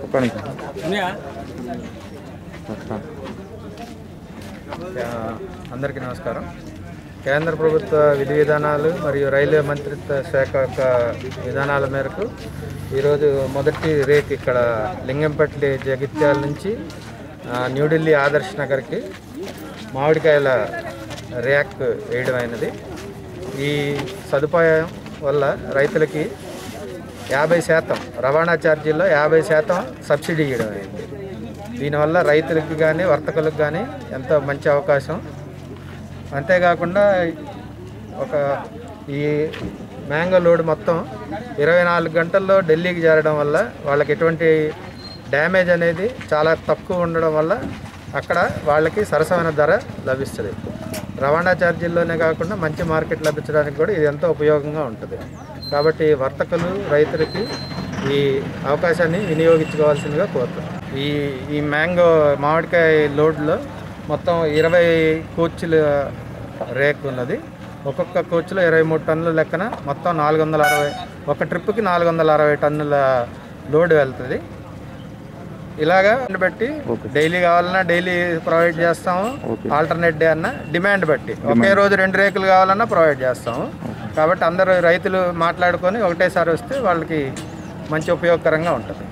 ఒక్క నిమిషం ఆ, అందరికీ నమస్కారం కేంద్ర ప్రభుత్వ విధి విధానాలు మరియు రైల్వే మంత్రిత్వ శాఖ యొక్క విధానాల మేరకు ఈరోజు మొదటి రేక్ ఇక్కడ లింగంపల్లి జగిత్యాల నుంచి ఆ, న్యూఢిల్లీ ఆదర్శ్ నగర్కి మామిడికాయల ర్యాక్ వేయడం అయినది ఈ సదుపాయం వల్ల రైతులకి యాభై శాతం రవాణా ఛార్జీల్లో యాభై శాతం సబ్సిడీ ఇవ్వడం అయింది దీనివల్ల రైతులకు కానీ వర్తకులకు కానీ ఎంతో మంచి అవకాశం అంతేకాకుండా ఒక ఈ మ్యాంగో లోడ్ మొత్తం ఇరవై నాలుగు గంటల్లో ఢిల్లీకి చేరడం వల్ల వాళ్ళకి ఎటువంటి డ్యామేజ్ అనేది చాలా తక్కువ ఉండడం వల్ల అక్కడ వాళ్ళకి సరసమైన ధర లభిస్తుంది రవాణా ఛార్జీల్లోనే కాకుండా మంచి మార్కెట్ లభించడానికి కూడా ఇది ఎంతో ఉపయోగంగా ఉంటుంది కాబట్టి వర్తకులు రైతులకి ఈ అవకాశాన్ని వినియోగించుకోవాల్సిందిగా కోరుతున్నాను ఈ ఈ మ్యాంగో మామిడికాయ లోడ్లో మొత్తం ఇరవై కోచ్ల రేక్ ఉన్నది ఒక్కొక్క కోచ్లో ఇరవై మూడు టన్నుల లెక్కన మొత్తం నాలుగు వందల అరవై ఒక ట్రిప్కి నాలుగు వందల అరవై టన్నుల లోడ్ వెళ్తుంది ఇలాగా బట్టి డైలీ కావాలన్నా డైలీ ప్రొవైడ్ చేస్తాము ఆల్టర్నేట్ డే అన్న డిమాండ్ బట్టి ఒకే రోజు రెండు రేకులు కావాలన్నా ప్రొవైడ్ చేస్తాము కాబట్టి అందరూ రైతులు మాట్లాడుకొని ఒకటేసారి వస్తే వాళ్ళకి మంచి ఉపయోగకరంగా ఉంటుంది